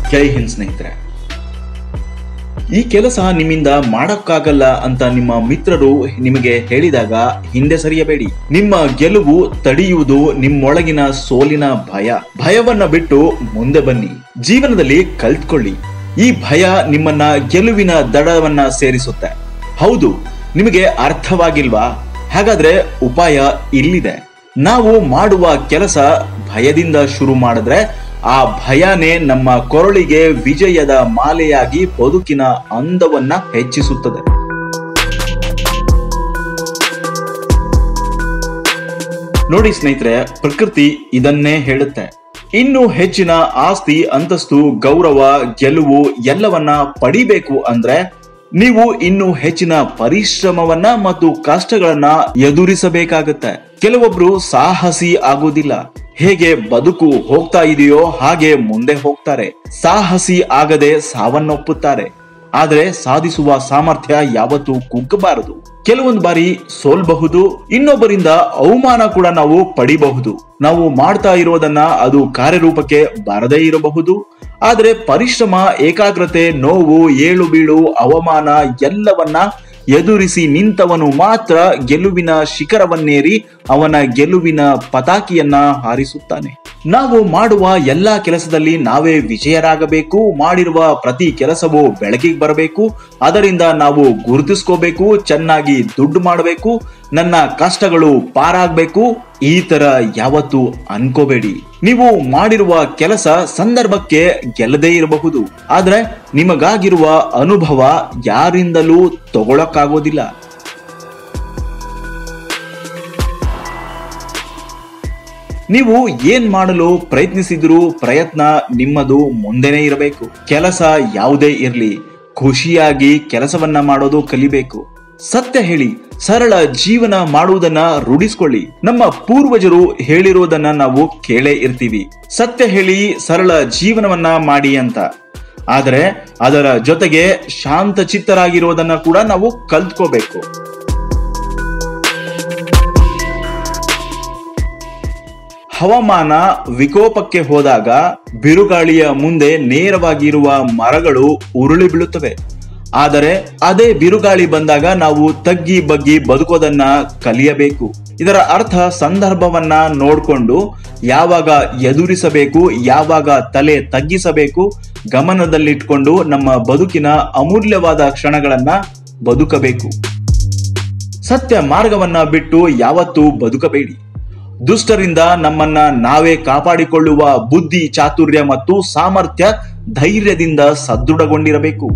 ಜೈ ಹಿಂದ್ ಸ್ನೇಹಿತರೆ ಈ ಕೆಲಸ ನಿಮ್ಮಿಂದ ಮಾಡಕ್ಕಾಗಲ್ಲ ಅಂತ ನಿಮ್ಮ ಮಿತ್ರರು ನಿಮಗೆ ಹೇಳಿದಾಗ ಹಿಂದೆ ಸರಿಯಬೇಡಿ ನಿಮ್ಮ ಗೆಲುವು ತಡೆಯುವುದು ನಿಮ್ಮೊಳಗಿನ ಸೋಲಿನ ಭಯ ಭಯವನ್ನ ಬಿಟ್ಟು ಮುಂದೆ ಬನ್ನಿ ಜೀವನದಲ್ಲಿ ಕಲ್ತ್ಕೊಳ್ಳಿ ಈ ಭಯ ನಿಮ್ಮನ್ನ ಗೆಲುವಿನ ದಡವನ್ನ ಸೇರಿಸುತ್ತೆ ಹೌದು ನಿಮಗೆ ಅರ್ಥವಾಗಿಲ್ವಾ ಹಾಗಾದ್ರೆ ಉಪಾಯ ಇಲ್ಲಿದೆ ನಾವು ಮಾಡುವ ಕೆಲಸ ಭಯದಿಂದ ಶುರು ಮಾಡಿದ್ರೆ ಆ ಭಯನೇ ನಮ್ಮ ಕೊರಳಿಗೆ ವಿಜಯದ ಮಾಲೆಯಾಗಿ ಬದುಕಿನ ಅಂದವನ್ನ ಹೆಚ್ಚಿಸುತ್ತದೆ ನೋಡಿ ಸ್ನೇಹಿತರೆ ಪ್ರಕೃತಿ ಇದನ್ನೇ ಹೇಳುತ್ತೆ ಇನ್ನು ಹೆಚ್ಚಿನ ಆಸ್ತಿ ಅಂತಸ್ತು ಗೌರವ ಗೆಲುವು ಎಲ್ಲವನ್ನ ಪಡಿಬೇಕು ಅಂದ್ರೆ ನೀವು ಇನ್ನು ಹೆಚ್ಚಿನ ಪರಿಶ್ರಮವನ್ನ ಮತ್ತು ಕಷ್ಟಗಳನ್ನ ಎದುರಿಸಬೇಕಾಗತ್ತೆ ಕೆಲವೊಬ್ರು ಸಾಹಸಿ ಆಗೋದಿಲ್ಲ ಹೇಗೆ ಬದುಕು ಹೋಗ್ತಾ ಇದೆಯೋ ಹಾಗೆ ಮುಂದೆ ಹೋಗ್ತಾರೆ ಸಾಹಸಿ ಆಗದೆ ಸಾವನ್ನೊಪ್ಪುತ್ತಾರೆ ಆದ್ರೆ ಸಾಧಿಸುವ ಸಾಮರ್ಥ್ಯ ಯಾವತ್ತೂ ಕುಗ್ಗಬಾರದು ಕೆಲವೊಂದು ಬಾರಿ ಸೋಲ್ಬಹುದು ಇನ್ನೊಬ್ಬರಿಂದ ಅವಮಾನ ಕೂಡ ನಾವು ಪಡಿಬಹುದು ನಾವು ಮಾಡ್ತಾ ಇರೋದನ್ನ ಅದು ಕಾರ್ಯರೂಪಕ್ಕೆ ಬರದೇ ಇರಬಹುದು ಆದ್ರೆ ಪರಿಶ್ರಮ ಏಕಾಗ್ರತೆ ನೋವು ಏಳು ಬೀಳು ಅವಮಾನ ಎಲ್ಲವನ್ನ ಎದುರಿಸಿ ನಿಂತವನು ಮಾತ್ರ ಗೆಲುವಿನ ಶಿಖರವನ್ನೇರಿ ಅವನ ಗೆಲುವಿನ ಪತಾಕಿಯನ್ನ ಹಾರಿಸುತ್ತಾನೆ ನಾವು ಮಾಡುವ ಎಲ್ಲಾ ಕೆಲಸದಲ್ಲಿ ನಾವೇ ವಿಜಯರಾಗಬೇಕು ಮಾಡಿರುವ ಪ್ರತಿ ಕೆಲಸವು ಬೆಳಕಿಗೆ ಬರಬೇಕು ಅದರಿಂದ ನಾವು ಗುರುತಿಸ್ಕೋಬೇಕು ಚೆನ್ನಾಗಿ ದುಡ್ಡು ಮಾಡಬೇಕು ನನ್ನ ಕಷ್ಟಗಳು ಪಾರಾಗಬೇಕು ಈ ತರ ಯಾವತ್ತೂ ಅನ್ಕೋಬೇಡಿ ನೀವು ಮಾಡಿರುವ ಕೆಲಸ ಸಂದರ್ಭಕ್ಕೆ ಗೆಲ್ಲದೇ ಇರಬಹುದು ಆದ್ರೆ ನಿಮಗಾಗಿರುವ ಅನುಭವ ಯಾರಿಂದಲೂ ತಗೊಳಕ್ಕಾಗೋದಿಲ್ಲ ನೀವು ಏನ್ ಮಾಡಲು ಪ್ರಯತ್ನಿಸಿದ್ರು ಪ್ರಯತ್ನ ನಿಮ್ಮದು ಮುಂದೆನೇ ಇರಬೇಕು ಕೆಲಸ ಯಾವುದೇ ಇರ್ಲಿ ಖುಷಿಯಾಗಿ ಕೆಲಸವನ್ನ ಮಾಡೋದು ಕಲಿಬೇಕು ಸತ್ಯ ಹೇಳಿ ಸರಳ ಜೀವನ ಮಾಡುವುದನ್ನ ರೂಢಿಸ್ಕೊಳ್ಳಿ ನಮ್ಮ ಪೂರ್ವಜರು ಹೇಳಿರೋದನ್ನ ನಾವು ಕೇಳೇ ಇರ್ತೀವಿ ಸತ್ಯ ಹೇಳಿ ಸರಳ ಜೀವನವನ್ನ ಮಾಡಿ ಅಂತ ಆದರೆ ಅದರ ಜೊತೆಗೆ ಶಾಂತ ಚಿತ್ತರಾಗಿರೋದನ್ನ ಕೂಡ ನಾವು ಕಲ್ತ್ಕೋಬೇಕು ಹವಾಮಾನ ವಿಕೋಪಕ್ಕೆ ಹೋದಾಗ ಬಿರುಗಾಳಿಯ ಮುಂದೆ ನೇರವಾಗಿರುವ ಮರಗಳು ಉರುಳಿ ಬೀಳುತ್ತವೆ ಆದರೆ ಅದೇ ಬಿರುಗಾಳಿ ಬಂದಾಗ ನಾವು ತಗ್ಗಿ ಬಗ್ಗಿ ಬದುಕೋದನ್ನ ಕಲಿಯಬೇಕು ಇದರ ಅರ್ಥ ಸಂದರ್ಭವನ್ನ ನೋಡ್ಕೊಂಡು ಯಾವಾಗ ಎದುರಿಸಬೇಕು ಯಾವಾಗ ತಲೆ ತಗ್ಗಿಸಬೇಕು ಗಮನದಲ್ಲಿಟ್ಕೊಂಡು ನಮ್ಮ ಬದುಕಿನ ಅಮೂಲ್ಯವಾದ ಕ್ಷಣಗಳನ್ನ ಬದುಕಬೇಕು ಸತ್ಯ ಮಾರ್ಗವನ್ನ ಬಿಟ್ಟು ಯಾವತ್ತೂ ಬದುಕಬೇಡಿ ದುಷ್ಟರಿಂದ ನಮ್ಮನ್ನ ನಾವೇ ಕಾಪಾಡಿಕೊಳ್ಳುವ ಬುದ್ಧಿ ಚಾತುರ್ಯ ಮತ್ತು ಸಾಮರ್ಥ್ಯ ಧೈರ್ಯದಿಂದ ಸದೃಢಗೊಂಡಿರಬೇಕು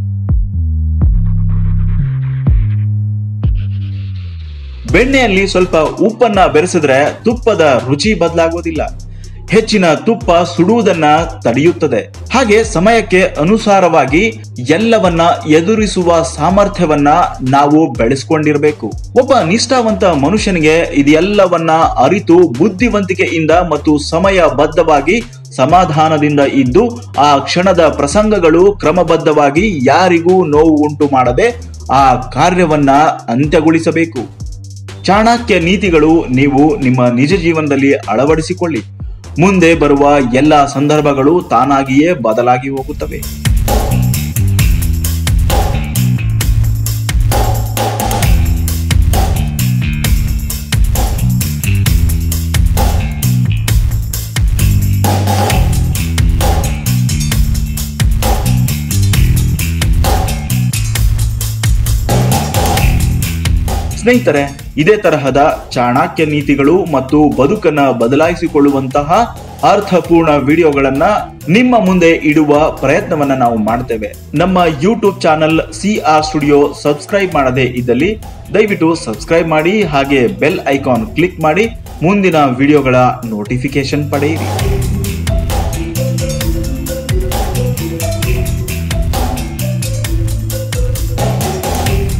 ಬೆಣ್ಣೆಯಲ್ಲಿ ಸ್ವಲ್ಪ ಉಪ್ಪನ್ನ ಬೆರೆಸಿದ್ರೆ ತುಪ್ಪದ ರುಚಿ ಬದಲಾಗೋದಿಲ್ಲ ಹೆಚ್ಚಿನ ತುಪ್ಪ ಸುಡುವುದನ್ನ ತಡೆಯುತ್ತದೆ ಹಾಗೆ ಸಮಯಕ್ಕೆ ಅನುಸಾರವಾಗಿ ಎಲ್ಲವನ್ನ ಎದುರಿಸುವ ಸಾಮರ್ಥ್ಯವನ್ನ ನಾವು ಬೆಳೆಸ್ಕೊಂಡಿರ್ಬೇಕು ಒಬ್ಬ ನಿಷ್ಠಾವಂತ ಮನುಷ್ಯನಿಗೆ ಇದೆಲ್ಲವನ್ನ ಅರಿತು ಬುದ್ಧಿವಂತಿಕೆಯಿಂದ ಮತ್ತು ಸಮಯಬದ್ಧವಾಗಿ ಸಮಾಧಾನದಿಂದ ಇದ್ದು ಆ ಕ್ಷಣದ ಪ್ರಸಂಗಗಳು ಕ್ರಮಬದ್ಧವಾಗಿ ಯಾರಿಗೂ ನೋವು ಉಂಟು ಮಾಡದೆ ಆ ಕಾರ್ಯವನ್ನ ಅಂತ್ಯಗೊಳಿಸಬೇಕು ಚಾಣಕ್ಯ ನೀತಿಗಳು ನೀವು ನಿಮ್ಮ ನಿಜ ಜೀವನದಲ್ಲಿ ಅಳವಡಿಸಿಕೊಳ್ಳಿ ಮುಂದೆ ಬರುವ ಎಲ್ಲ ಸಂದರ್ಭಗಳು ತಾನಾಗಿಯೇ ಬದಲಾಗಿ ಹೋಗುತ್ತವೆ ಸ್ನೇಹಿತರೆ ಇದೇ ತರಹದ ಚಾಣಾಕ್ಯ ನೀತಿಗಳು ಮತ್ತು ಬದುಕನ್ನ ಬದಲಾಯಿಸಿಕೊಳ್ಳುವಂತಹ ಅರ್ಥಪೂರ್ಣ ವಿಡಿಯೋಗಳನ್ನ ನಿಮ್ಮ ಮುಂದೆ ಇಡುವ ಪ್ರಯತ್ನವನ್ನ ನಾವು ಮಾಡ್ತೇವೆ ನಮ್ಮ YouTube channel C R studio subscribe ಮಾಡದೇ ಇದ್ದಲ್ಲಿ ದಯವಿಟ್ಟು ಸಬ್ಸ್ಕ್ರೈಬ್ ಮಾಡಿ ಹಾಗೆ ಬೆಲ್ ಐಕಾನ್ ಕ್ಲಿಕ್ ಮಾಡಿ ಮುಂದಿನ ವಿಡಿಯೋಗಳ ನೋಟಿಫಿಕೇಶನ್ ಪಡೆಯಿರಿ